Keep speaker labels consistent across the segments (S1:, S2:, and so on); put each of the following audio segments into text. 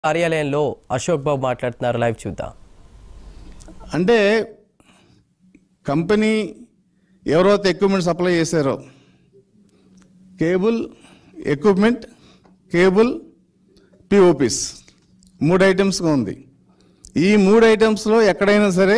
S1: కార్యాలయంలో అశోక్ బాబు మాట్లాడుతున్నారు లైవ్ చూద్దాం
S2: అంటే కంపెనీ ఎవరైతే ఎక్విప్మెంట్ సప్లై చేశారో కేబుల్ ఎక్విప్మెంట్ కేబుల్ పిఓపిస్ మూడు ఐటమ్స్గా ఉంది ఈ మూడు ఐటమ్స్లో ఎక్కడైనా సరే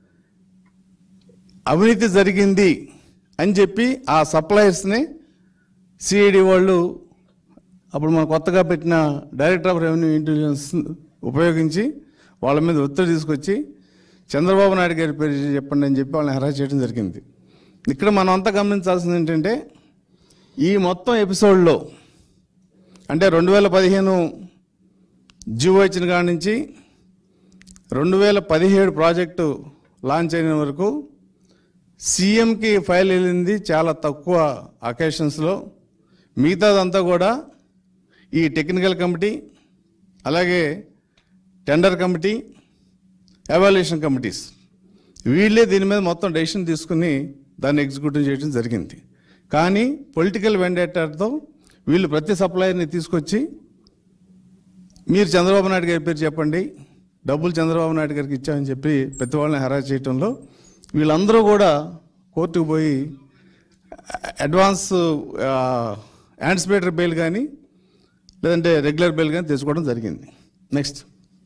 S2: అవినీతి జరిగింది అని చెప్పి ఆ సప్లయర్స్ని సిఐడి వాళ్ళు అప్పుడు మన కొత్తగా పెట్టిన డైరెక్టర్ ఆఫ్ రెవెన్యూ ఇంటెలిజెన్స్ ఉపయోగించి వాళ్ళ మీద ఒత్తిడి తీసుకొచ్చి చంద్రబాబు నాయుడు గారి పేరు చెప్పండి అని చెప్పి వాళ్ళని హెరాస్ చేయడం జరిగింది ఇక్కడ మనం అంతా గమనించాల్సింది ఏంటంటే ఈ మొత్తం ఎపిసోడ్లో అంటే రెండు వేల పదిహేను జియో ఇచ్చిన కాడి నుంచి రెండు వేల పదిహేడు ప్రాజెక్టు లాంచ్ అయిన వరకు సీఎంకి ఫైల్ వెళ్ళింది చాలా తక్కువ అకేషన్స్లో మిగతాదంతా కూడా ఈ టెక్నికల్ కమిటీ అలాగే టెండర్ కమిటీ ఎవాల్యుయేషన్ కమిటీస్ వీళ్ళే దీని మీద మొత్తం డెసిషన్ తీసుకుని దాన్ని ఎగ్జిక్యూటివ్ చేయడం జరిగింది కానీ పొలిటికల్ వెండేటర్తో వీళ్ళు ప్రతి సప్లయర్ని తీసుకొచ్చి మీరు చంద్రబాబు నాయుడు గారి పేరు చెప్పండి డబ్బులు చంద్రబాబు నాయుడు గారికి ఇచ్చామని చెప్పి ప్రతి వాళ్ళని హెరాస్ చేయటంలో వీళ్ళందరూ కూడా కోర్టుకు పోయి అడ్వాన్స్ యాంటిసిపేటరీ బెయిల్ కానీ లేదంటే రెగ్యులర్ బెయిల్ కానీ తెచ్చుకోవడం జరిగింది నెక్స్ట్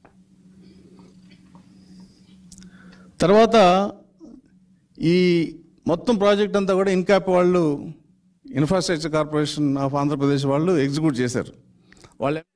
S2: తర్వాత ఈ మొత్తం ప్రాజెక్ట్ అంతా కూడా ఇన్కాప్ వాళ్ళు ఇన్ఫ్రాస్ట్రక్చర్ కార్పొరేషన్ ఆఫ్ ఆంధ్రప్రదేశ్ వాళ్ళు ఎగ్జిక్యూట్ చేశారు వాళ్ళు